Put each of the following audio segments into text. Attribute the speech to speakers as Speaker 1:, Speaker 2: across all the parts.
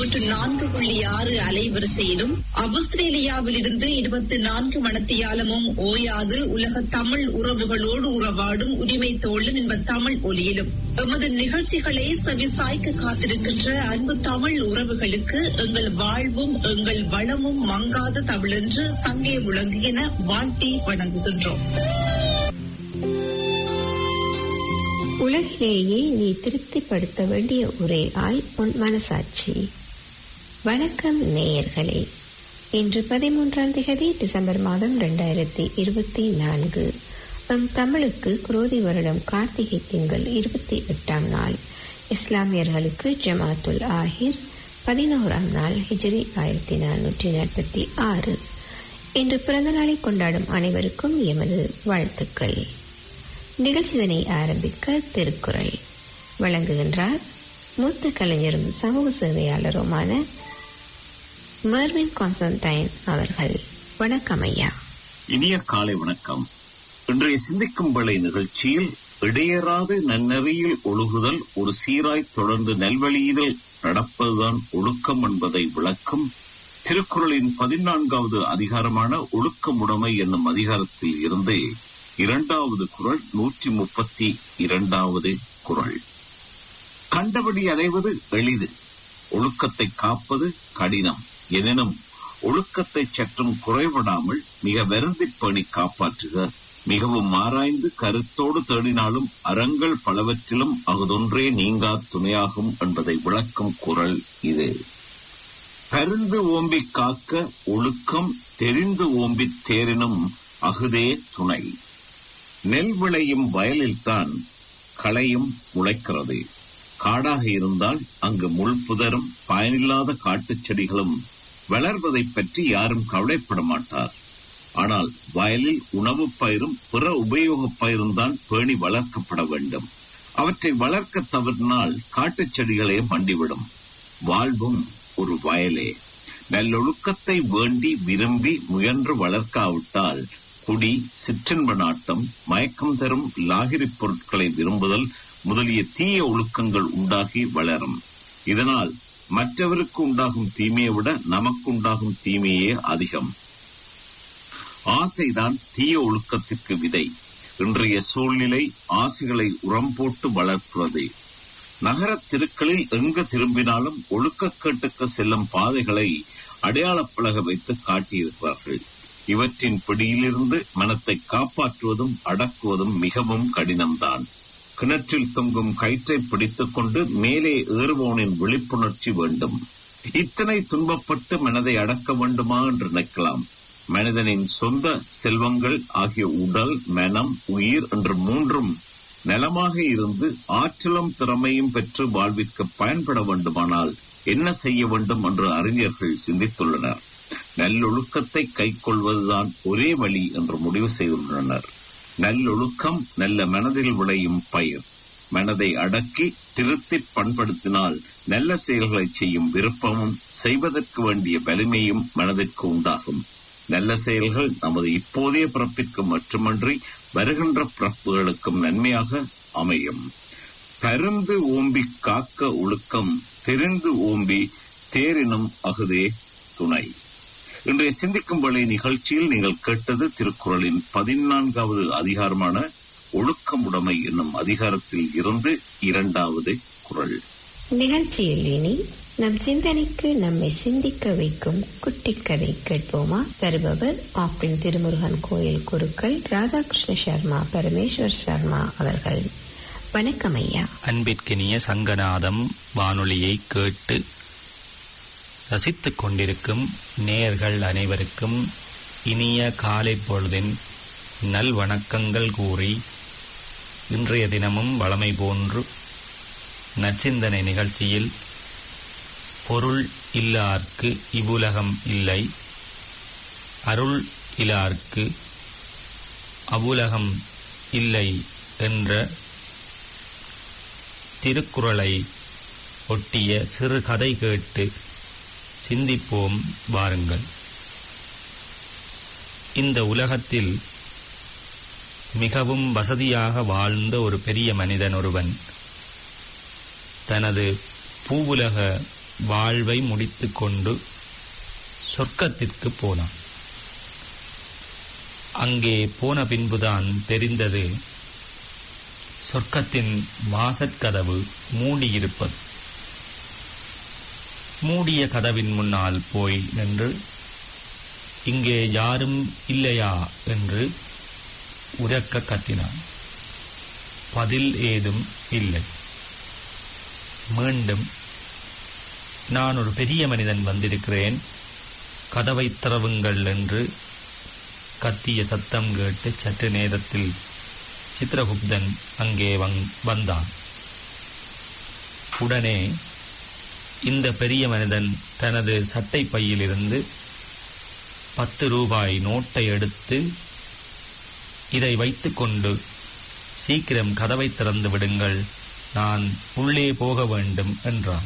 Speaker 1: தொன்னூற்று நான்கு புள்ளி ஆறு அலைவரிசையிலும் ஆஸ்திரேலியாவில் இருந்து இருபத்தி நான்கு மணத்தியாலமும் ஓயாது உலக தமிழ் உறவுகளோடு உறவாடும் உரிமை தோழன் என்ப தமிழ் ஒலியிலும் எமது நிகழ்ச்சிகளை செவிசாய்க்க காத்திருக்கின்ற அன்பு தமிழ் உறவுகளுக்கு எங்கள் வாழ்வும் எங்கள் வளமும் மங்காத தமிழென்று சங்கே முழங்கு என வாழ்த்தி வணங்குகின்றோம்
Speaker 2: உலகிலேயே நீ திருப்திப்படுத்த வேண்டிய ஒரே ஆய் உன் மனசாட்சி வணக்கம் நேயர்களே இன்று பதிமூன்றாம் திகதி டிசம்பர் மாதம் இரண்டாயிரத்தி இருபத்தி நான்கு நம் தமிழுக்கு குரோதி வருடம் கார்த்திகை திங்கள் இருபத்தி எட்டாம் நாள் இஸ்லாமியர்களுக்கு ஜமாத்துல் ஆஹிர் பதினோராம் நாள் ஹிஜ்ரி ஆயிரத்தி நானூற்றி நாற்பத்தி ஆறு இன்று பிறந்த நாளை கொண்டாடும் அனைவருக்கும் எமது வாழ்த்துக்கள் நிகழ்ச்சிதனை ஆரம்பிக்க திருக்குறள் வழங்குகின்றார் மூத்த கலைஞரும் சமூக சேவையாளருமான மர்வின் கான்ஸ்டன்டைன் அவர்கள் வணக்கம் ஐயா
Speaker 3: இனிய காலை வணக்கம் இன்றைய சிந்திக்கும் வேளை நிகழ்ச்சியில் இடையறாது நன்னெறியில் ஒழுகுதல் ஒரு சீராய் தொடர்ந்து நல்வழியிதல் நடப்பதுதான் ஒழுக்கம் என்பதை விளக்கும் திருக்குறளின் பதினான்காவது அதிகாரமான ஒழுக்கமுடைமை என்னும் அதிகாரத்தில் இருந்து இரண்டாவது குரல் நூற்றி முப்பத்தி இரண்டாவது குரல் கண்டபடி அடைவது எளிது ஒழுக்கத்தை காப்பது கடினம் எனினும் ஒழுக்கத்தை சற்றும் குறைபடாமல் மிக வருந்தி பேணி காப்பாற்றுக மிகவும் ஆராய்ந்து கருத்தோடு தேடினாலும் அறங்கள் பலவற்றிலும் அகுதொன்றே நீங்கா துணையாகும் என்பதை விளக்கும் குரல் இது பருந்து ஓம்பி காக்க ஒழுக்கம் தெரிந்து ஓம்பி தேரினும் அகுதே துணை நெல் விளையும் வயலில்தான் களையும் முளைக்கிறது காடாக இருந்தால் அங்கு முள் புதரும் பயனில்லாத காட்டுச் செடிகளும் வளர்வதைப் பற்றி யாரும் கவலைப்பட மாட்டார் ஆனால் வயலில் உணவு பயிரும் பிற உபயோகப் பயிரும் தான் பேணி வளர்க்கப்பட வேண்டும் அவற்றை வளர்க்க தவறினால் காட்டுச் செடிகளே மண்டிவிடும் வாழ்வும் ஒரு வயலே நல்லொழுக்கத்தை வேண்டி விரும்பி முயன்று வளர்க்காவிட்டால் குடி சிற்றின்ப நாட்டம் மயக்கம் தரும் லாகிரி பொருட்களை விரும்புதல் முதலிய தீய ஒழுக்கங்கள் உண்டாகி வளரும் இதனால் மற்றவருக்கு உண்டாகும் தீமையை விட நமக்கு உண்டாகும் தீமையே அதிகம் ஆசைதான் தீய ஒழுக்கத்திற்கு விதை இன்றைய சூழ்நிலை ஆசைகளை உரம் போட்டு வளர்க்கிறது நகர தெருக்களில் எங்கு திரும்பினாலும் ஒழுக்கக்கேட்டுக்கு செல்லும் பாதைகளை அடையாளப் பலக வைத்து காட்டியிருக்கிறார்கள் இவற்றின் பிடியிலிருந்து மனத்தை காப்பாற்றுவதும் அடக்குவதும் மிகவும் கடினம்தான் கிணற்றில் தொங்கும் கயிற்றை பிடித்துக் கொண்டு மேலே ஏறுபவனின் விழிப்புணர்ச்சி வேண்டும் இத்தனை துன்பப்பட்டு மனதை அடக்க வேண்டுமா என்று நினைக்கலாம் மனிதனின் சொந்த செல்வங்கள் ஆகிய உடல் மனம் உயிர் என்று மூன்றும் நலமாக இருந்து ஆற்றலும் திறமையும் பெற்று வாழ்விற்கு பயன்பட வேண்டுமானால் என்ன செய்ய வேண்டும் என்று அறிஞர்கள் சிந்தித்துள்ளனர் நல்லொழுக்கத்தை கைக்கொள்வதுதான் ஒரே வழி என்று முடிவு செய்துள்ளனர் நல்லொழுக்கம் நல்ல மனதில் விளையும் பயிர் மனதை அடக்கி திருத்தி பண்படுத்தினால் நல்ல செயல்களை செய்யும் விருப்பமும் செய்வதற்கு வேண்டிய வலிமையும் மனதிற்கு உண்டாகும் நல்ல செயல்கள் நமது இப்போதைய பிறப்பிற்கு மட்டுமன்றி வருகின்ற பிறப்புகளுக்கும் நன்மையாக அமையும் பருந்து ஓம்பி காக்க ஒழுக்கம் தெரிந்து ஓம்பி தேரினும் அகுதே துணை இன்றைய சிந்திக்கும் வேளை நிகழ்ச்சியில் நீங்கள் கேட்டது திருக்குறளின் பதினான்காவது அதிகாரமான ஒழுக்கமுடைமை என்னும் அதிகாரத்தில் இருந்து இரண்டாவது குரல்
Speaker 2: நிகழ்ச்சியில் இனி நம் சிந்தனைக்கு நம்மை சிந்திக்க வைக்கும் குட்டி கதை கேட்போமா தருபவர் ஆப்பிள் திருமுருகன் கோயில் குருக்கள் ராதாகிருஷ்ண சர்மா பரமேஸ்வர் சர்மா அவர்கள் வணக்கம் ஐயா
Speaker 4: அன்பிற்கினிய சங்கநாதம் வானொலியை கேட்டு ரசித்துக் கொண்டிருக்கும் நேயர்கள் அனைவருக்கும் இனிய காலை பொழுதின் நல் வணக்கங்கள் கூறி இன்றைய தினமும் வளமை போன்று நச்சிந்தனை நிகழ்ச்சியில் பொருள் இல்லார்க்கு இவ்வுலகம் இல்லை அருள் இலார்க்கு அவ்வுலகம் இல்லை என்ற திருக்குறளை ஒட்டிய சிறு கதை கேட்டு சிந்திப்போம் வாருங்கள் இந்த உலகத்தில் மிகவும் வசதியாக வாழ்ந்த ஒரு பெரிய மனிதன் ஒருவன் தனது பூவுலக வாழ்வை முடித்துக் கொண்டு சொர்க்கத்திற்கு போனான் அங்கே போன பின்புதான் தெரிந்தது சொர்க்கத்தின் வாசற்கதவு மூடியிருப்பது மூடிய கதவின் முன்னால் போய் நின்று இங்கே யாரும் இல்லையா என்று உரக்க கத்தினான் பதில் ஏதும் இல்லை மீண்டும் நான் ஒரு பெரிய மனிதன் வந்திருக்கிறேன் கதவை திறவுங்கள் என்று கத்திய சத்தம் கேட்டு சற்று நேரத்தில் சித்திரகுப்தன் அங்கே வந்- வந்தான் உடனே இந்த பெரிய மனிதன் தனது சட்டை பையிலிருந்து பத்து ரூபாய் நோட்டை எடுத்து இதை வைத்துக்கொண்டு சீக்கிரம் கதவை திறந்து விடுங்கள் நான் உள்ளே போக வேண்டும் என்றான்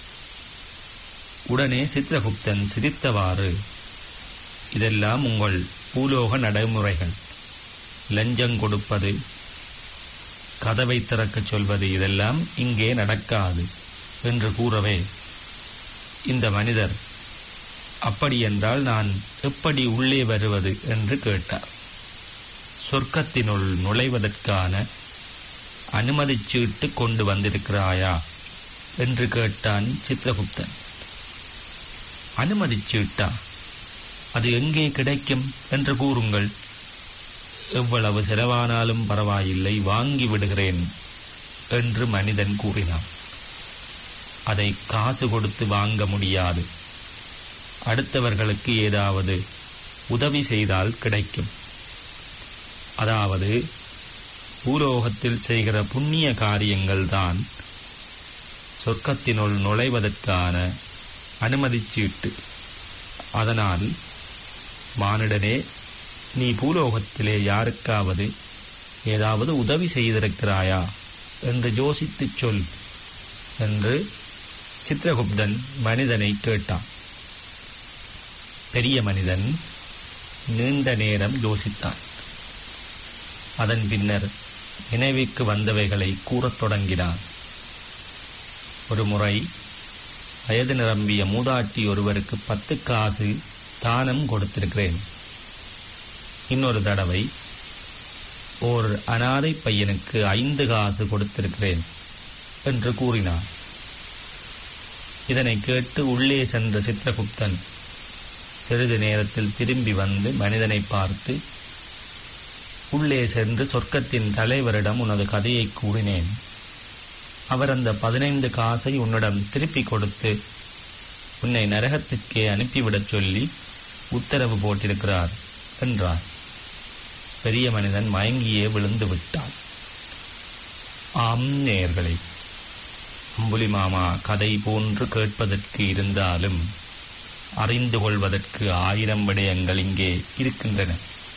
Speaker 4: உடனே சித்திரகுப்தன் சிரித்தவாறு இதெல்லாம் உங்கள் பூலோக நடைமுறைகள் லஞ்சம் கொடுப்பது கதவை திறக்கச் சொல்வது இதெல்லாம் இங்கே நடக்காது என்று கூறவே இந்த மனிதர் அப்படியென்றால் நான் எப்படி உள்ளே வருவது என்று கேட்டார் சொர்க்கத்தினுள் நுழைவதற்கான அனுமதிச் சீட்டு கொண்டு வந்திருக்கிறாயா என்று கேட்டான் சித்திரகுப்தன் அனுமதிச் சீட்டா அது எங்கே கிடைக்கும் என்று கூறுங்கள் எவ்வளவு செலவானாலும் பரவாயில்லை வாங்கி விடுகிறேன் என்று மனிதன் கூறினான் அதை காசு கொடுத்து வாங்க முடியாது அடுத்தவர்களுக்கு ஏதாவது உதவி செய்தால் கிடைக்கும் அதாவது பூலோகத்தில் செய்கிற புண்ணிய காரியங்கள்தான் சொர்க்கத்தினுள் நுழைவதற்கான அனுமதிச் சீட்டு அதனால் மானிடனே நீ பூலோகத்திலே யாருக்காவது ஏதாவது உதவி செய்திருக்கிறாயா என்று யோசித்துச் சொல் என்று சித்திரகுப்தன் மனிதனை கேட்டான் பெரிய மனிதன் நீண்ட நேரம் யோசித்தான் அதன் பின்னர் நினைவுக்கு வந்தவைகளை கூறத் தொடங்கினான் ஒரு முறை வயது நிரம்பிய மூதாட்டி ஒருவருக்கு பத்து காசு தானம் கொடுத்திருக்கிறேன் இன்னொரு தடவை ஓர் அனாதை பையனுக்கு ஐந்து காசு கொடுத்திருக்கிறேன் என்று கூறினான் இதனை கேட்டு உள்ளே சென்ற சித்திரகுப்தன் சிறிது நேரத்தில் திரும்பி வந்து மனிதனை பார்த்து உள்ளே சென்று சொர்க்கத்தின் தலைவரிடம் உனது கதையை கூறினேன் அவர் அந்த பதினைந்து காசை உன்னிடம் திருப்பிக் கொடுத்து உன்னை நரகத்துக்கே அனுப்பிவிடச் சொல்லி உத்தரவு போட்டிருக்கிறார் என்றார் பெரிய மனிதன் மயங்கியே விழுந்து விட்டான் ஆம் நேயர்களே அம்புலி மாமா கதை போன்று கேட்பதற்கு இருந்தாலும் அறிந்து கொள்வதற்கு ஆயிரம் விடயங்கள் இங்கே இருக்கின்றன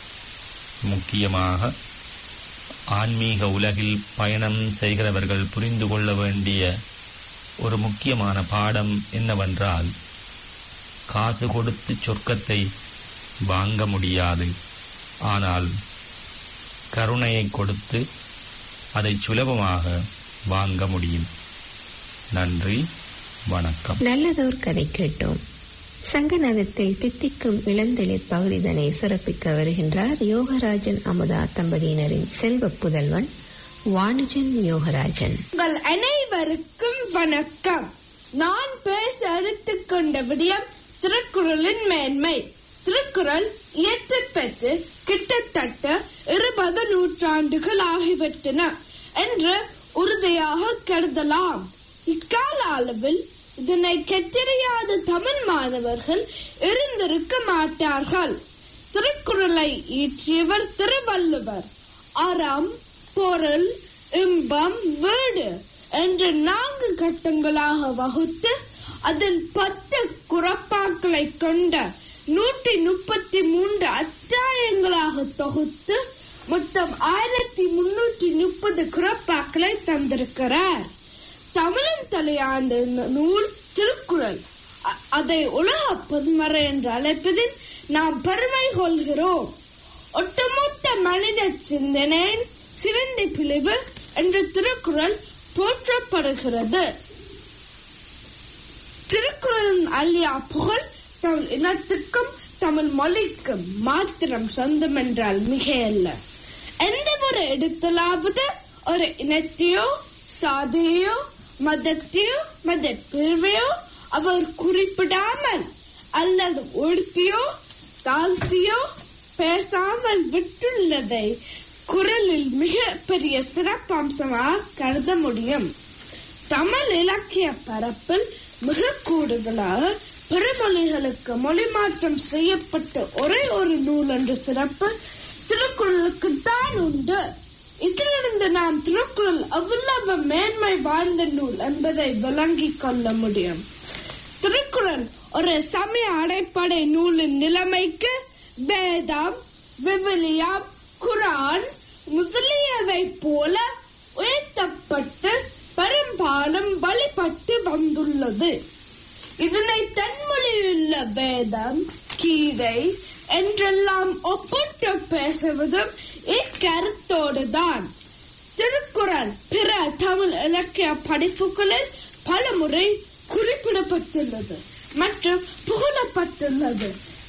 Speaker 4: முக்கியமாக ஆன்மீக உலகில் பயணம் செய்கிறவர்கள் புரிந்து கொள்ள வேண்டிய ஒரு முக்கியமான பாடம் என்னவென்றால் காசு கொடுத்து சொர்க்கத்தை வாங்க முடியாது ஆனால் கருணையை கொடுத்து அதை சுலபமாக வாங்க முடியும் நன்றி வணக்கம்
Speaker 2: நல்லதோர் கதை கேட்டோம் சங்கநதத்தில் தித்திக்கும் இளந்தளிர் பகுதிதனை சிறப்பிக்க வருகின்றார் யோகராஜன் அமுதா தம்பதியினரின் செல்வ புதல்வன் வானுஜன் யோகராஜன்
Speaker 5: உங்கள் அனைவருக்கும் வணக்கம் நான் பேச எடுத்துக்கொண்ட விடயம் திருக்குறளின் மேன்மை திருக்குறள் இயற்றப்பெற்று கிட்டத்தட்ட இருபது நூற்றாண்டுகள் ஆகிவிட்டன என்று உறுதியாக கருதலாம் இக்கால அளவில் இதனை கற்றறியாத தமிழ் மாணவர்கள் இருந்திருக்க மாட்டார்கள் திருக்குறளை இயற்றியவர் திருவள்ளுவர் அறம் பொருள் இன்பம் வீடு என்ற நான்கு கட்டங்களாக வகுத்து அதன் பத்து குறப்பாக்களை கொண்ட நூற்றி முப்பத்தி மூன்று அத்தியாயங்களாக தொகுத்து மொத்தம் ஆயிரத்தி முன்னூற்றி முப்பது குறப்பாக்களை தந்திருக்கிறார் தமிழன் தலையாந்த இந்த நூல் திருக்குறள் அ- அதை உலக பொதுமறை என்று அழைப்பதில் நாம் பெருமை கொள்கிறோம் ஒட்டுமொத்த மனித சிந்தனையின் சிறந்த பிழிவு என்ற திருக்குறள் போற்றப்படுகிறது திருக்குறளின் அழியா புகழ் தமிழ் இனத்துக்கும் தமிழ் மொழிக்கும் மாத்திரம் சொந்தம் என்றால் மிகையல்ல எந்த ஒரு இடத்திலாவது ஒரு இனத்தையோ சாதியோ மதத்தையோ மத பிரிவையோ அவர் குறிப்பிடாமல் அல்லது உடுத்தியோ தாழ்த்தியோ பேசாமல் விட்டுள்ளதை குரலில் மிக பெரிய சிறப்பம்சமாக கருத முடியும் தமிழ் இலக்கிய பரப்பில் மிக கூடுதலாக பிற மொழிகளுக்கு மொழி மாற்றம் செய்யப்பட்ட ஒரே ஒரு நூல் என்ற சிறப்பு திருக்குறளுக்கு தான் உண்டு இதிலிருந்து நாம் திருக்குறள் அவ்வளவு மேன்மை வாய்ந்த நூல் என்பதை விளங்கிக் கொள்ள முடியும் திருக்குறள் ஒரு சமய அடைப்படை நூலின் நிலைமைக்கு வேதம் விவிலியம் குரான் முதலியவை போல உயர்த்தப்பட்டு பெரும்பாலும் வழிபட்டு வந்துள்ளது இதனை தென்மொழியுள்ள வேதம் கீதை என்றெல்லாம் ஒப்பிட்டு பேசுவதும் இக்கருத்தோடுதான் திருக்குறள் பிற தமிழ் இலக்கிய படைப்புகளில் பலமுறை குறிப்பிடப்பட்டுள்ளது மற்றும் புகழப்பட்டுள்ளது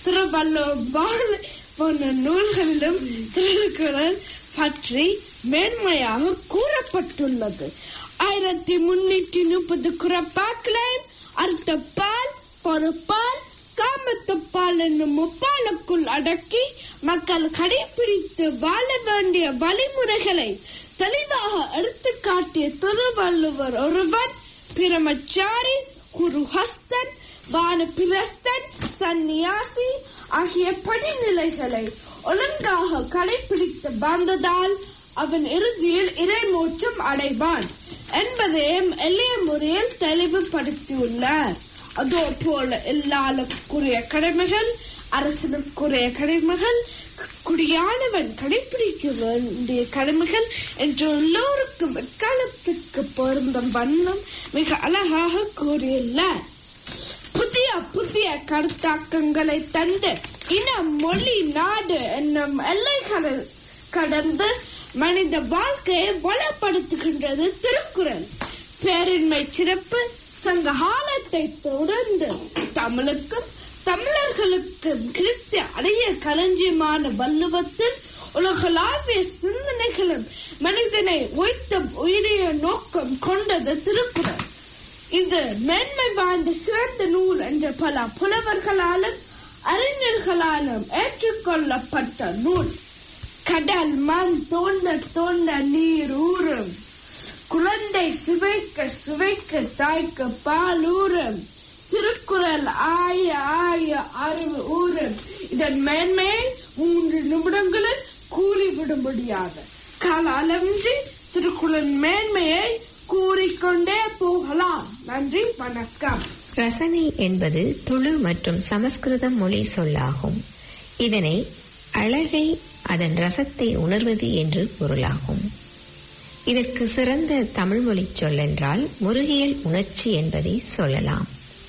Speaker 5: திருவள்ளுவர் போன்ற நூல்களிலும் திருக்குறள் பற்றி மேன்மையாக கூறப்பட்டுள்ளது ஆயிரத்தி முன்னூற்றி முப்பது குறப்பாக்களையும் அர்த்தப்பால் பொறுப்பால் காமத்துப்பால் என்னும் முப்பாலுக்குள் அடக்கி மக்கள் கடைபிடித்து வாழ வேண்டிய வழிமுறைகளை தெளிவாக எடுத்துக்காட்டிய திருவள்ளுவர் ஒருவன் பிரமச்சாரி குருஹஸ்தன் வானபிரஸ்தன் சந்நியாசி ஆகிய படிநிலைகளை ஒழுங்காக கடைபிடித்து வந்ததால் அவன் இறுதியில் இறைமூச்சம் அடைவான் என்பதையும் எளிய முறையில் தெளிவுபடுத்தியுள்ளார் அதோ போல எல்லாருக்குரிய கடமைகள் அரசனுக்குரிய கடமைகள் குடியானவன் கடைபிடிக்க வேண்டிய கடமைகள் என்று எல்லோருக்கும் எக்காலத்துக்கு பொருந்தும் வண்ணம் மிக அழகாக கூறியுள்ளார் புதிய புதிய கருத்தாக்கங்களை தந்து இனம் மொழி நாடு என்னும் எல்லைகளை கடந்து மனித வாழ்க்கையை வளப்படுத்துகின்றது திருக்குறள் பேரின்மை சிறப்பு சங்க காலத்தை தொடர்ந்து தமிழுக்கும் தமிழர்களுக்கும் கிடைத்த அடைய களஞ்சியமான வள்ளுவத்தில் உலகளாவிய சிந்தனைகளும் மனிதனை ஒய்த்த உயரிய நோக்கம் கொண்டது திருக்குறள் இது மேன்மை வாய்ந்த சிறந்த நூல் என்ற பல புலவர்களாலும் அறிஞர்களாலும் ஏற்றுக்கொள்ளப்பட்ட நூல் கடல் மண் தோண்ட தோண்ட நீர் ஊறும் குழந்தை சுவைக்க சுவைக்க தாய்க்கு பால் ஊறும் திருக்குறள் ஆய ஆய அறிவு ஊறும் இதன் மேன்மையை மூன்று நிமிடங்களில் கூறிவிட முடியாது காலாலமின்றி திருக்குறள் மேன்மையை கூறிக்கொண்டே போகலாம் நன்றி வணக்கம்
Speaker 2: ரசனை என்பது துளு மற்றும் சமஸ்கிருத மொழி சொல்லாகும் இதனை அழகை அதன் ரசத்தை உணர்வது என்று பொருளாகும் இதற்கு சிறந்த தமிழ் மொழி சொல்லென்றால் முருகியல் உணர்ச்சி என்பதை சொல்லலாம்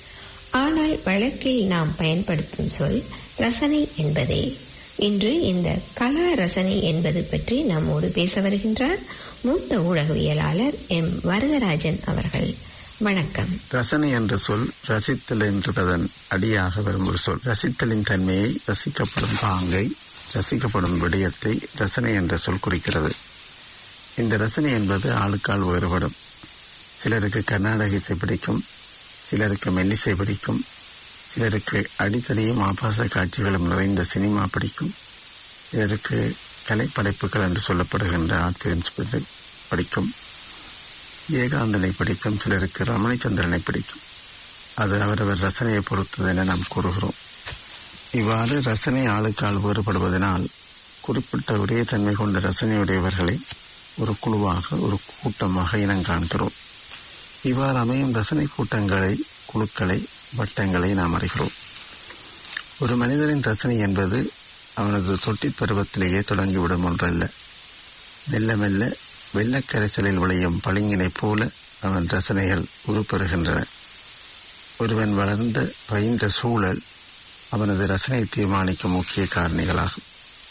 Speaker 2: ஆனால் வழக்கில் நாம் பயன்படுத்தும் சொல் ரசனை என்பதே இன்று இந்த கலா ரசனை என்பது பற்றி நம்மோடு பேச வருகின்றார் மூத்த ஊடகவியலாளர் எம் வரதராஜன் அவர்கள் வணக்கம்
Speaker 6: ரசனை என்ற சொல் ரசித்தல் என்பதன் அடியாக வரும் ஒரு சொல் ரசித்தலின் தன்மையை ரசிக்கப்படும் பாங்கை ரசிக்கப்படும் விடயத்தை ரசனை என்ற சொல் குறிக்கிறது இந்த ரசனை என்பது ஆளுக்கால் வேறுபடும் சிலருக்கு கர்நாடக இசை பிடிக்கும் சிலருக்கு மெல்லிசை பிடிக்கும் சிலருக்கு அடித்தடியும் ஆபாச காட்சிகளும் நிறைந்த சினிமா பிடிக்கும் சிலருக்கு கலைப்படைப்புகள் என்று சொல்லப்படுகின்ற ஆர்ட் ஃபிலிம்ஸ் பிடிக்கும் ஏகாந்தனை பிடிக்கும் சிலருக்கு ரமணிச்சந்திரனை பிடிக்கும் அது அவரவர் ரசனையை பொறுத்தது என நாம் கூறுகிறோம் இவ்வாறு ரசனை ஆளுக்கால் வேறுபடுவதனால் குறிப்பிட்ட ஒரே தன்மை கொண்ட ரசனையுடையவர்களை ஒரு குழுவாக ஒரு கூட்டமாக இனங்காண்கிறோம் இவ்வாறு அமையும் ரசனை கூட்டங்களை குழுக்களை வட்டங்களை நாம் அறிகிறோம் ஒரு மனிதனின் ரசனை என்பது அவனது தொட்டி பருவத்திலேயே தொடங்கிவிடும் ஒன்றல்ல மெல்ல மெல்ல வெள்ளக்கரைசலில் விளையும் பளிங்கினைப் போல அவன் ரசனைகள் உருப்பெறுகின்றன ஒருவன் வளர்ந்த பயின்ற சூழல் அவனது ரசனை தீர்மானிக்கும் முக்கிய காரணிகளாகும்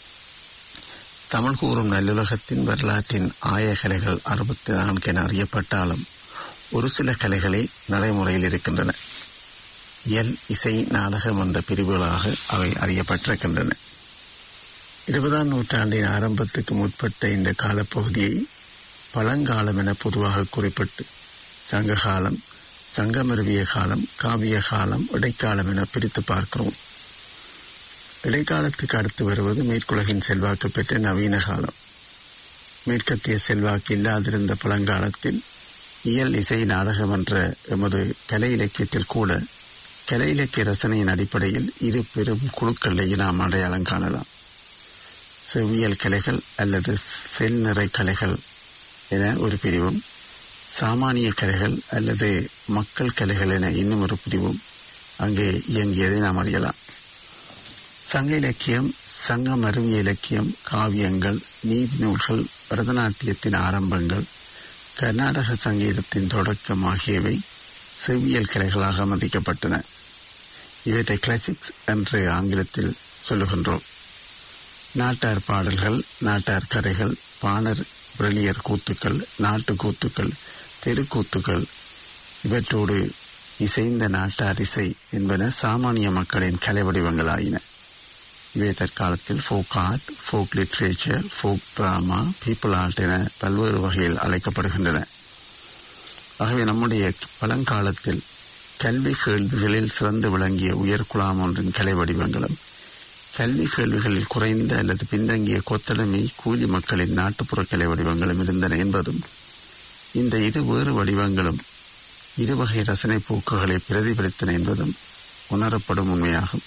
Speaker 6: தமிழ் கூறும் நல்லுலகத்தின் வரலாற்றின் ஆய கலைகள் அறுபத்தி நான்கு என அறியப்பட்டாலும் ஒரு சில கலைகளே நடைமுறையில் இருக்கின்றன இயல் இசை நாடகம் என்ற பிரிவுகளாக அவை அறியப்பட்டிருக்கின்றன இருபதாம் நூற்றாண்டின் ஆரம்பத்துக்கு முற்பட்ட இந்த காலப்பகுதியை பழங்காலம் என பொதுவாக குறிப்பிட்டு சங்ககாலம் சங்கமருவிய காலம் காவிய காலம் இடைக்காலம் என பிரித்து பார்க்கிறோம் இடைக்காலத்துக்கு அடுத்து வருவது மேற்குலகின் செல்வாக்கு பெற்ற நவீன காலம் மேற்கத்திய செல்வாக்கு இல்லாதிருந்த பழங்காலத்தில் இயல் இசை நாடகம் என்ற எமது கலை இலக்கியத்தில் கூட கலை இலக்கிய ரசனையின் அடிப்படையில் இரு பெரும் குழுக்களை நாம் அடையாளம் காணலாம் செவ்வியல் கலைகள் அல்லது செல்நிறை கலைகள் என ஒரு பிரிவும் சாமானிய கலைகள் அல்லது மக்கள் கலைகள் என இன்னும் ஒரு பிரிவும் அங்கே இயங்கியதை நாம் அறியலாம் சங்க இலக்கியம் சங்கம் அறிவிய இலக்கியம் காவியங்கள் நீதி நூல்கள் பரதநாட்டியத்தின் ஆரம்பங்கள் கர்நாடக சங்கீதத்தின் தொடக்கம் ஆகியவை செவ்வியல் கலைகளாக மதிக்கப்பட்டன இவற்றை கிளாசிக்ஸ் என்று ஆங்கிலத்தில் சொல்லுகின்றோம் நாட்டார் பாடல்கள் நாட்டார் கதைகள் பாணர் பிரெளியர் கூத்துக்கள் நாட்டு கூத்துக்கள் தெருக்கூத்துக்கள் இவற்றோடு இசைந்த நாட்டார் இசை என்பன சாமானிய மக்களின் கலை வடிவங்களாயின இவை தற்காலத்தில் folk art folk literature folk drama people art என பல்வேறு வகையில் அழைக்கப்படுகின்றன ஆகவே நம்முடைய பழங்காலத்தில் கல்வி கேள்விகளில் சிறந்து விளங்கிய உயர்குலாம் ஒன்றின் கலை வடிவங்களும் கல்வி கேள்விகளில் குறைந்த அல்லது பின்தங்கிய கொத்தடிமை கூலி மக்களின் நாட்டுப்புற கலை வடிவங்களும் இருந்தன என்பதும் இந்த இரு வேறு வடிவங்களும் இருவகை ரசனை போக்குகளை பிரதிபலித்தன என்பதும் உணரப்படும் உண்மையாகும்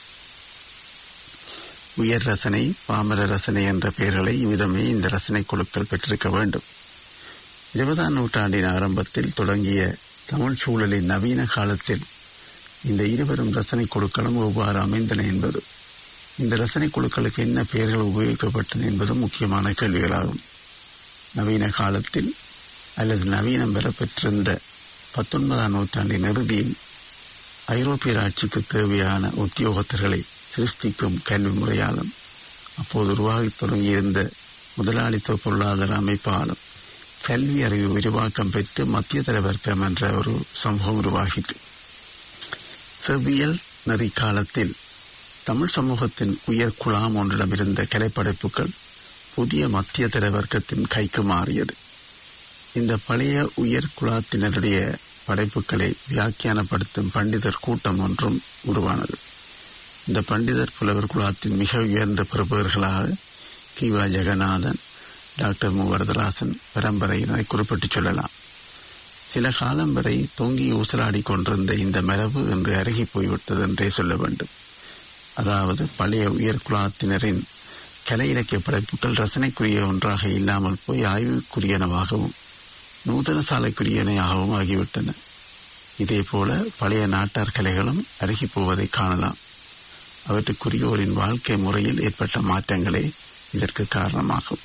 Speaker 6: உயர் ரசனை பாமர ரசனை என்ற பெயர்களை இவ்விதமே இந்த ரசனை குழுக்கள் பெற்றிருக்க வேண்டும் இருபதாம் நூற்றாண்டின் ஆரம்பத்தில் தொடங்கிய தமிழ் சூழலின் நவீன காலத்தில் இந்த இருவரும் ரசனை குழுக்களும் எவ்வாறு அமைந்தன என்பது இந்த ரசனை குழுக்களுக்கு என்ன பெயர்கள் உபயோகிக்கப்பட்டன என்பதும் முக்கியமான கேள்விகளாகும் நவீன காலத்தில் அல்லது நவீனம் பெறப்பெற்றிருந்த பத்தொன்பதாம் நூற்றாண்டின் இறுதியில் ஐரோப்பிய ஆட்சிக்கு தேவையான உத்தியோகத்தர்களை சிருஷ்டிக்கும் கல்வி முறையாலும் அப்போது உருவாகத் தொடங்கியிருந்த முதலாளித்துவ பொருளாதார அமைப்பாலும் கல்வி அறிவு விரிவாக்கம் பெற்று மத்திய தர வர்க்கம் என்ற ஒரு சமூகம் உருவாகிற்று செவ்வியல் நெறி காலத்தில் தமிழ் சமூகத்தின் உயர் குழாம் ஒன்றிடமிருந்த கலைப்படைப்புகள் புதிய மத்திய தர வர்க்கத்தின் கைக்கு மாறியது இந்த பழைய உயர் குலாத்தினருடைய படைப்புகளை வியாக்கியானப்படுத்தும் பண்டிதர் கூட்டம் ஒன்றும் உருவானது இந்த பண்டிதர் புலவர் குலாத்தின் மிக உயர்ந்த பிரபுகர்களாக கிவா ஜெகநாதன் டாக்டர் மு வரதராசன் பரம்பரையினரை குறிப்பிட்டு சொல்லலாம் சில காலம் வரை தொங்கி ஊசலாடி கொண்டிருந்த இந்த மரபு என்று அருகி போய்விட்டது என்றே சொல்ல வேண்டும் அதாவது பழைய உயர் குலாத்தினரின் கலை இலக்கிய படைப்புகள் ரசனைக்குரிய ஒன்றாக இல்லாமல் போய் ஆய்வுக்குரியனவாகவும் நூதன சாலைக்குரியனையாகவும் ஆகிவிட்டன இதே போல பழைய நாட்டார் கலைகளும் அருகி போவதை காணலாம் அவற்றுக்குரியோரின் வாழ்க்கை முறையில் ஏற்பட்ட மாற்றங்களே இதற்கு காரணமாகும்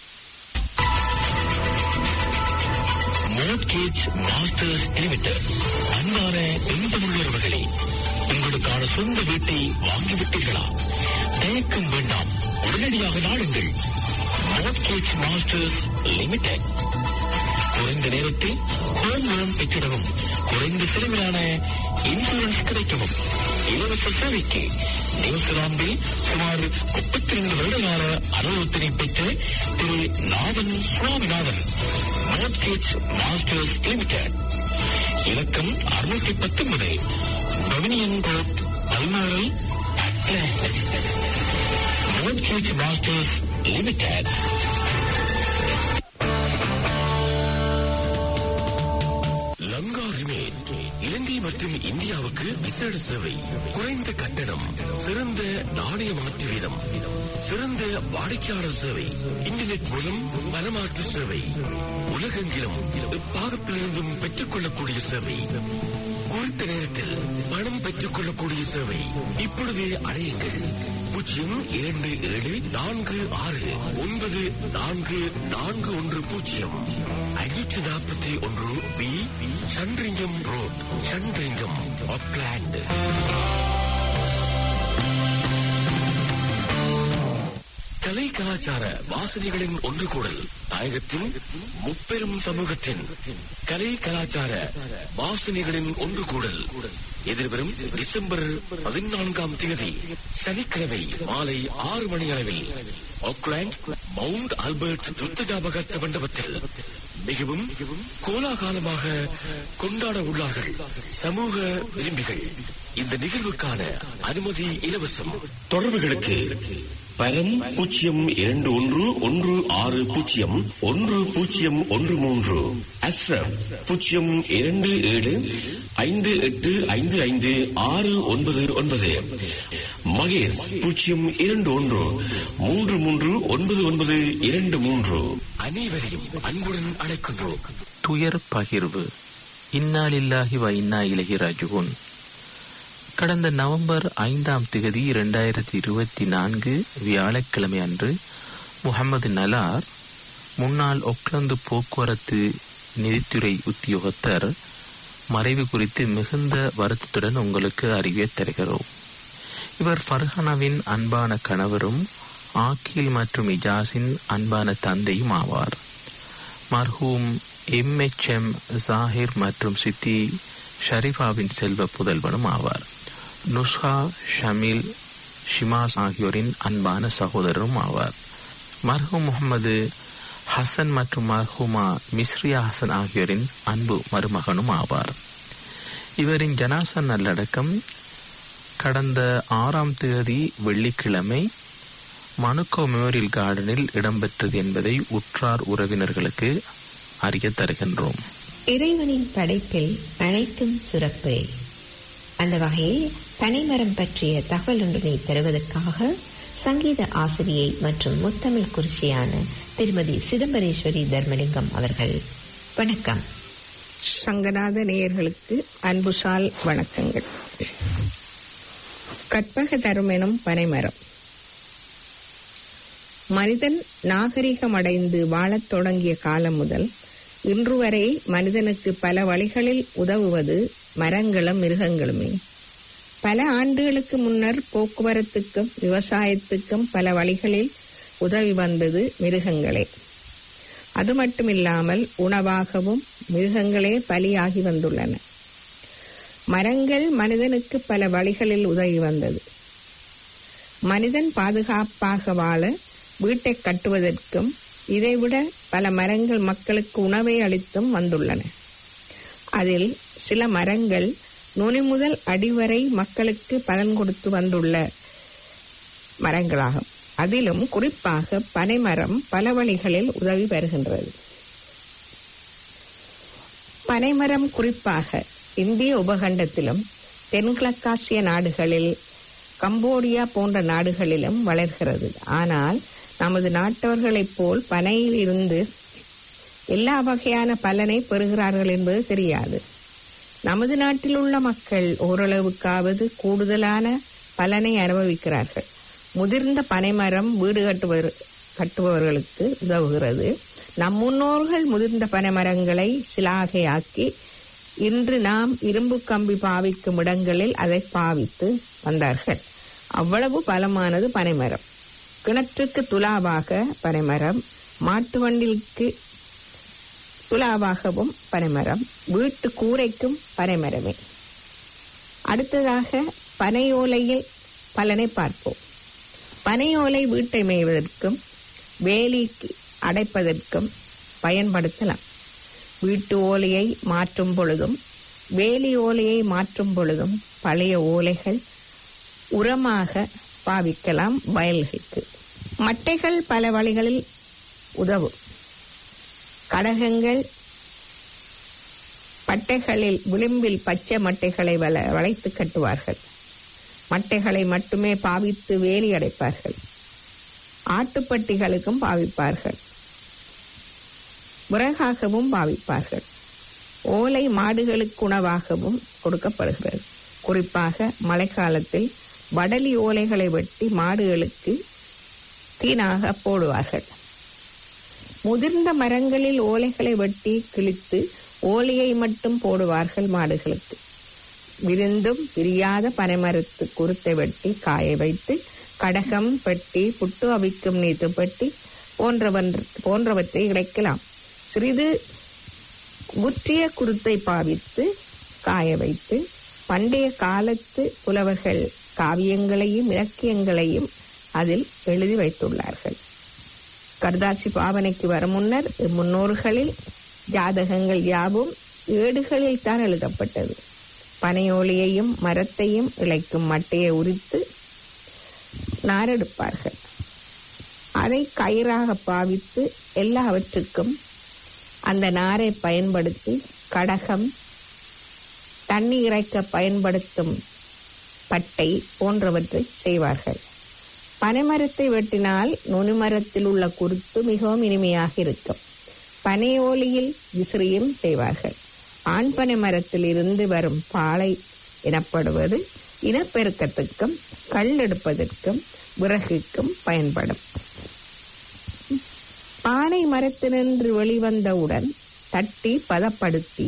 Speaker 7: மோட்கேஜ் மாஸ்டர்ஸ் லிமிடெட் அன்பான எந்தமுள்ளவர்களே உங்களுக்கான சொந்த வீட்டை வாங்கிவிட்டீர்களா தயக்கம் வேண்டாம் உடனடியாக நாடுங்கள் மோட்கேஜ் மாஸ்டர்ஸ் லிமிடெட் குறைந்த நேரத்தில் ஹோம் லோன் பெற்றிடவும் குறைந்த செலவிலான இன்சூரன்ஸ் கிடைக்கவும் இலவச சேவைக்கு நியூசிலாந்தில் சுமார் முப்பத்தி ரெண்டு வருடகால அனுபவத்தினை பெற்ற Thiru Nathan Swaminathan mortgage masters limited இலக்கம் அறுநூத்தி பத்தொன்பது பவனியன் ரோட் பல்மாறை மோட்கேஜ் மாஸ்டர்ஸ் லிமிடெட் லங்கா ரிமேட் இலங்கை மற்றும் இந்தியாவுக்கு விசேட சேவை குறைந்த கட்டணம் சிறந்த நாணய மாற்று வீதம் சிறந்த வாடிக்கையாளர் சேவை இன்டர்நெட் மூலம் பணமாற்று சேவை உலகெங்கிலும் எப்பாகத்திலிருந்தும் பெற்றுக் கொள்ளக்கூடிய சேவை குறித்த நேரத்தில் பணம் பெற்றுக் கொள்ளக்கூடிய சேவை இப்பொழுதே அடையுங்கள் பூஜ்ஜியம் இரண்டு ஏழு நான்கு ஆறு ஒன்பது நான்கு நான்கு ஒன்று பூஜ்ஜியம் ஐநூற்றி நாற்பத்தி ஒன்று பி சன்றிங்கம் ரோட் சன்றிங்கம் ஆக்லாந்து கலை கலாச்சார வாசனைகளின் ஒன்று கூடல் தாயகத்தின் முப்பெரும் சமூகத்தின் கலை கலாச்சார வாசனைகளின் ஒன்று கூடல் எதிர்வரும் டிசம்பர் பதினான்காம் தேதி சனிக்கிழமை மாலை ஆறு மணி அளவில் ஆக்லாண்ட் மவுண்ட் ஆல்பர்ட் யுத்த ஞாபகத்த மண்டபத்தில் மிகவும் கோலாகாலமாக கொண்டாட உள்ளார்கள் சமூக விரும்பிகள் இந்த நிகழ்வுக்கான அனுமதி இலவசம் தொடர்புகளுக்கு பரம் பூஜ்ஜியம் இரண்டு ஒன்று ஒன்று ஆறு பூஜ்ஜியம் ஒன்று பூஜ்ஜியம் ஒன்று மூன்று அஸ்ரம் பூஜ்ஜியம் இரண்டு ஏழு ஐந்து எட்டு ஐந்து ஐந்து ஆறு ஒன்பது ஒன்பது மகேஷ் பூஜ்ஜியம் இரண்டு ஒன்று மூன்று மூன்று ஒன்பது ஒன்பது இரண்டு மூன்று அனைவரையும் அன்புடன் அழைக்கின்றோம்
Speaker 8: துயர் பகிர்வு இன்னாலில்லாஹி வ இன்னா இலகி ராஜுகுன் கடந்த நவம்பர் ஐந்தாம் திகதி இரண்டாயிரத்தி இருபத்தி நான்கு வியாழக்கிழமை அன்று முகமது நலார் முன்னாள் ஒக்லந்து போக்குவரத்து நிதித்துறை உத்தியோகத்தர் மறைவு குறித்து மிகுந்த வருத்தத்துடன் உங்களுக்கு அறிவிய தருகிறோம் இவர் ஃபர்ஹானாவின் அன்பான கணவரும் ஆக்கில் மற்றும் இஜாஸின் அன்பான தந்தையும் ஆவார் மர்ஹூம் எம்எச்எம் ஜாகிர் மற்றும் சித்தி ஷரீஃபாவின் செல்வ புதல்வனும் ஆவார் நுஸ்ஹா ஷமீல் ஷிமாஸ் ஆகியோரின் அன்பான சகோதரரும் ஆவார் மர்ஹூம் முகமது ஹசன் மற்றும் மர்ஹூமா மிஸ்ரியா ஹசன் ஆகியோரின் அன்பு மருமகனும் ஆவார் இவரின் ஜனாசா நல்லடக்கம் கடந்த ஆறாம் தேதி வெள்ளிக்கிழமை மனுக்கோ மெமோரியல் கார்டனில் இடம்பெற்றது என்பதை உற்றார் உறவினர்களுக்கு அறிய தருகின்றோம்
Speaker 2: இறைவனின் படைப்பில் அனைத்தும் சுரப்பே அந்த வகையில் பனைமரம் பற்றிய தகவல் ஒன்றினை தருவதற்காக சங்கீத ஆசிரியை மற்றும் முத்தமிழ் குறிச்சியான திருமதி சிதம்பரேஸ்வரி தர்மலிங்கம் அவர்கள் வணக்கம்
Speaker 9: சங்கநாத நேயர்களுக்கு அன்புசால் வணக்கங்கள் கற்பக தரும் எனும் பனைமரம் மனிதன் நாகரிகமடைந்து வாழத் தொடங்கிய காலம் முதல் இன்று வரை மனிதனுக்கு பல வழிகளில் உதவுவது மரங்களும் மிருகங்களுமே பல ஆண்டுகளுக்கு முன்னர் போக்குவரத்துக்கும் விவசாயத்துக்கும் பல வழிகளில் உதவி வந்தது மிருகங்களே அது மட்டுமில்லாமல் உணவாகவும் மிருகங்களே பலியாகி வந்துள்ளன மரங்கள் மனிதனுக்கு பல வழிகளில் உதவி வந்தது மனிதன் பாதுகாப்பாக வாழ வீட்டை கட்டுவதற்கும் இதைவிட பல மரங்கள் மக்களுக்கு உணவை அளித்தும் வந்துள்ளன அதில் சில மரங்கள் நுனி முதல் அடிவரை மக்களுக்கு பலன் கொடுத்து வந்துள்ள மரங்களாகும் அதிலும் குறிப்பாக பனைமரம் பல வழிகளில் உதவி வருகின்றது பனைமரம் குறிப்பாக இந்திய உபகண்டத்திலும் தென்கிழக்காசிய நாடுகளில் கம்போடியா போன்ற நாடுகளிலும் வளர்கிறது ஆனால் நமது நாட்டவர்களைப் போல் பனையில் இருந்து எல்லா வகையான பலனை பெறுகிறார்கள் என்பது தெரியாது நமது நாட்டில் உள்ள மக்கள் ஓரளவுக்காவது கூடுதலான பலனை அனுபவிக்கிறார்கள் முதிர்ந்த பனைமரம் வீடு கட்டுவர் கட்டுபவர்களுக்கு உதவுகிறது நம் முன்னோர்கள் முதிர்ந்த பனைமரங்களை சிலாகையாக்கி இன்று நாம் இரும்பு கம்பி பாவிக்கும் இடங்களில் அதை பாவித்து வந்தார்கள் அவ்வளவு பலமானது பனைமரம் கிணற்றுக்கு துலாவாக பனைமரம் மாட்டு வண்டிக்கு துலாவாகவும் பனைமரம் வீட்டு கூரைக்கும் பனைமரமே அடுத்ததாக பனையோலையில் பலனை பார்ப்போம் பனையோலை வீட்டை மேய்வதற்கும் வேலிக்கு அடைப்பதற்கும் பயன்படுத்தலாம் வீட்டு ஓலையை மாற்றும் பொழுதும் வேலி ஓலையை மாற்றும் பொழுதும் பழைய ஓலைகள் உரமாக பாவிக்கலாம் வயல்களுக்கு மட்டைகள் பல வழிகளில் உதவும் கடகங்கள் பட்டைகளில் விளிம்பில் பச்சை மட்டைகளை வள வளைத்து கட்டுவார்கள் மட்டைகளை மட்டுமே பாவித்து வேலி அடைப்பார்கள் ஆட்டுப்பட்டிகளுக்கும் பாவிப்பார்கள் விறகாகவும் பாவிப்பார்கள் ஓலை மாடுகளுக்கு உணவாகவும் கொடுக்கப்படுகிறது குறிப்பாக மழைக்காலத்தில் வடலி ஓலைகளை வெட்டி மாடுகளுக்கு தீனாக போடுவார்கள் முதிர்ந்த மரங்களில் ஓலைகளை வெட்டி கிழித்து ஓலையை மட்டும் போடுவார்கள் மாடுகளுக்கு விருந்தும் பிரியாத பனைமரத்து குருத்தை வெட்டி காய வைத்து கடகம் பெட்டி புட்டு அவிக்கும் நீத்து பெட்டி போன்றவன் போன்றவற்றை இழைக்கலாம் சிறிது முற்றிய குருத்தை பாவித்து காய வைத்து பண்டைய காலத்து புலவர்கள் காவியங்களையும் இலக்கியங்களையும் அதில் எழுதி வைத்துள்ளார்கள் கடுதாசி பாவனைக்கு வரும் முன்னர் முன்னோர்களில் ஜாதகங்கள் யாவும் ஏடுகளில் தான் எழுதப்பட்டது பனையோலியையும் மரத்தையும் இழைக்கும் மட்டையை உரித்து நாரெடுப்பார்கள் அதை கயிறாக பாவித்து எல்லாவற்றுக்கும் அந்த நாரை பயன்படுத்தி கடகம் தண்ணி இறைக்க பயன்படுத்தும் பட்டை போன்றவற்றை செய்வார்கள் பனைமரத்தை வெட்டினால் நுனிமரத்தில் உள்ள குருத்து மிகவும் இனிமையாக இருக்கும் பனையோலியில் விசிறியும் செய்வார்கள் ஆண் பனை மரத்தில் இருந்து வரும் பாலை எனப்படுவது இனப்பெருக்கத்துக்கும் கல் எடுப்பதற்கும் விறகுக்கும் பயன்படும் பானை மரத்தினின்று வெளிவந்தவுடன் தட்டி பதப்படுத்தி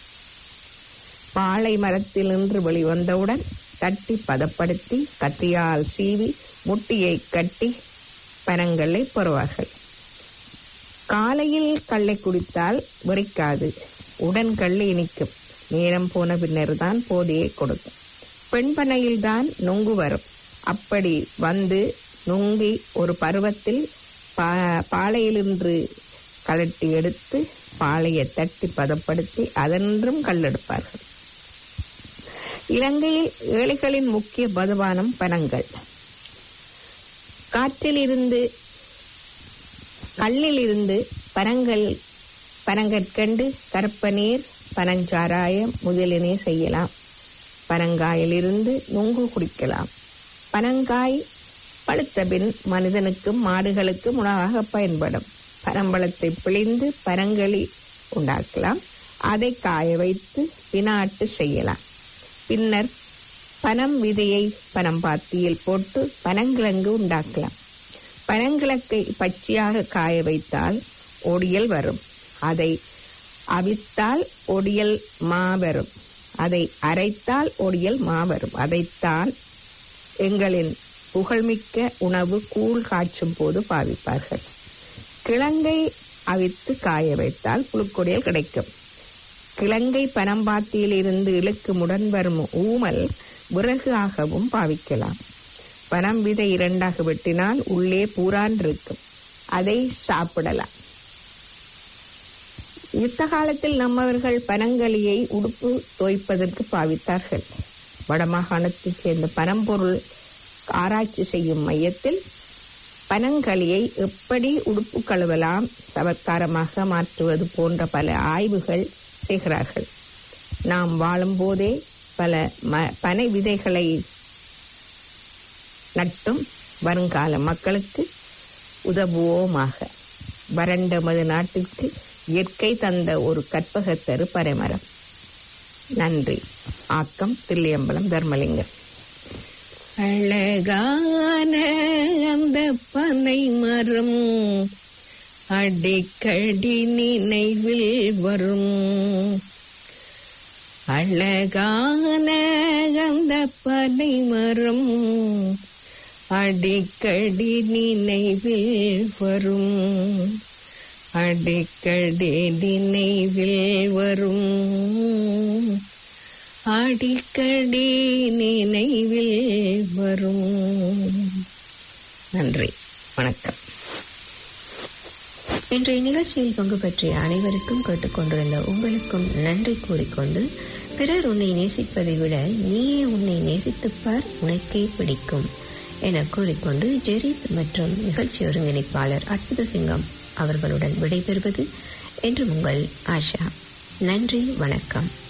Speaker 9: பாலை மரத்திலிருந்து வெளிவந்தவுடன் தட்டி பதப்படுத்தி கத்தியால் சீவி முட்டியை கட்டி பனங்களை பெறுவார்கள் காலையில் கல்லை குடித்தால் வெறிக்காது உடன் கல் இனிக்கும் நேரம் போன பின்னர் தான் போதையை கொடுக்கும் பெண்பனையில் தான் நொங்கு வரும் அப்படி வந்து நொங்கி ஒரு பருவத்தில் பா பாலையிலிருந்து கலட்டி எடுத்து பாலையை தட்டி பதப்படுத்தி அதென்றும் கல்லெடுப்பார்கள் இலங்கையில் ஏழைகளின் முக்கிய மதுபானம் பனங்கள் காற்றில் இருந்து கல்லில் இருந்து பனங்கள் பனங்கற்கண்டு கருப்ப நீர் பனஞ்சாராயம் முதலினே செய்யலாம் பனங்காயிலிருந்து நுங்கு குடிக்கலாம் பனங்காய் பழுத்த பின் மனிதனுக்கும் மாடுகளுக்கும் உணவாக பயன்படும் பனம்பழத்தை பிழிந்து பனங்களி உண்டாக்கலாம் அதை காய வைத்து பினாட்டு செய்யலாம் பின்னர் பனம் விதையை பனம்பாத்தியில் போட்டு பனங்கிழங்கு உண்டாக்கலாம் பனங்கிழக்கை பச்சையாக காய வைத்தால் ஒடியல் வரும் அதை அவித்தால் ஒடியல் மா வரும் அதை அரைத்தால் ஒடியல் மா வரும் அதைத்தான் எங்களின் புகழ்மிக்க உணவு கூழ் காய்ச்சும் போது பாவிப்பார்கள் கிழங்கை அவித்து காய வைத்தால் புழுக்கொடியல் கிடைக்கும் கிழங்கை பனம்பாத்தியில் இருந்து இழுக்குமுடன் வரும் ஊமல் விறகு ஆகவும் பாவிக்கலாம் பனம் விதை இரண்டாக வெட்டினால் உள்ளே பூரான் இருக்கும் அதை சாப்பிடலாம் யுத்த காலத்தில் நம்மவர்கள் பனங்களியை உடுப்பு தோய்ப்பதற்கு பாவித்தார்கள் வடமாகாணத்தைச் சேர்ந்த பனம்பொருள் ஆராய்ச்சி செய்யும் மையத்தில் பனங்களியை எப்படி உடுப்பு கழுவலாம் சவர்க்காரமாக மாற்றுவது போன்ற பல ஆய்வுகள் செய்கிறார்கள் நாம் வாழும்போதே பல ம பனை விதைகளை நட்டும் வருங்கால மக்களுக்கு உதவுவோமாக வறண்ட மது நாட்டிற்கு இயற்கை தந்த ஒரு கற்பகத்தரு பனைமரம் நன்றி ஆக்கம் தில்லியம்பலம் தர்மலிங்கம் அழகான அந்த பனை மரம் அடிக்கடி நினைவில் வரும் அழகான அந்த பனை மரம் அடிக்கடி நினைவில் வரும் அடிக்கடி நினைவில் வரும் அடிக்கடி நினைவில் வரும் நன்றி வணக்கம்
Speaker 2: இன்றைய நிகழ்ச்சியில் பங்கு பற்றிய அனைவருக்கும் கேட்டுக்கொண்டிருந்த உங்களுக்கும் நன்றி கூறிக்கொண்டு பிறர் உன்னை நேசிப்பதை விட நீயே உன்னை நேசித்துப்பார் உனக்கே பிடிக்கும் என கூறிக்கொண்டு ஜெரீத் மற்றும் நிகழ்ச்சி ஒருங்கிணைப்பாளர் அற்புத சிங்கம் அவர்களுடன் விடைபெறுவது என்று உங்கள் ஆஷா நன்றி வணக்கம்